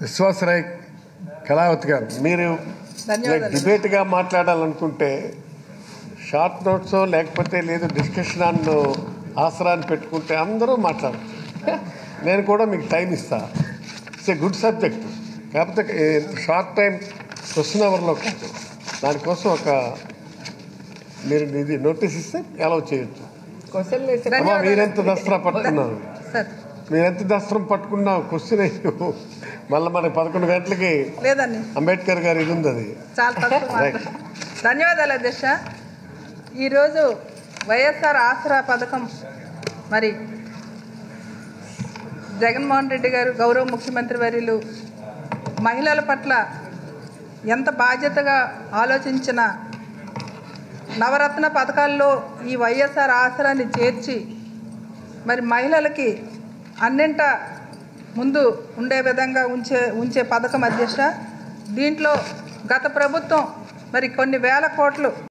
విశ్వాసరాయ్ కళావతి గారు మీరు ధన్యవాదాలు. డిబేట్గా మాట్లాడాలనుకుంటే షార్ట్ నోట్స్ లేకపోతే లేదు డిస్కషన్ ఆన్ ఆసరాన్ని పెట్టుకుంటే అందరూ మాట్లాడచ్చు నేను కూడా మీకు టైం ఇస్తా ఇట్స్ ఏ గుడ్ సబ్జెక్ట్ కాకపోతే షార్ట్ టైం క్వశ్చన్ అవర్లో కాదు దానికోసం ఒక మీరు ఇది నోటీస్ ఇస్తే అలౌ చేయొచ్చు క్వశ్చన్లు వేసి అమ్మా ధన్యవాదాలు. మీరెంత దసరా పట్టుకున్నారు సార్ మీరెంత దసరం పట్టుకున్నా క్వశ్చన్ మళ్ళీ మనకి పదకొండు గంటలకి లేదండి అంబేద్కర్ గారు ఇది ఉంది అది చాలా తక్కువ Right. మాట్లాడు. ధన్యవాదాలు అధ్యక్ష ఈరోజు వైఎస్ఆర్ ఆసరా పథకం మరి జగన్మోహన్ రెడ్డి గారు గౌరవ ముఖ్యమంత్రి వర్యులు మహిళల పట్ల ఎంత బాధ్యతగా ఆలోచించిన నవరత్న పథకాల్లో ఈ వైఎస్ఆర్ ఆసరాన్ని చేర్చి మరి మహిళలకి అన్నింట ముందు ఉండే విధంగా ఉంచే ఉంచే పథకం అధ్యక్ష దీంట్లో గత ప్రభుత్వం మరి కొన్ని వేల కోట్లు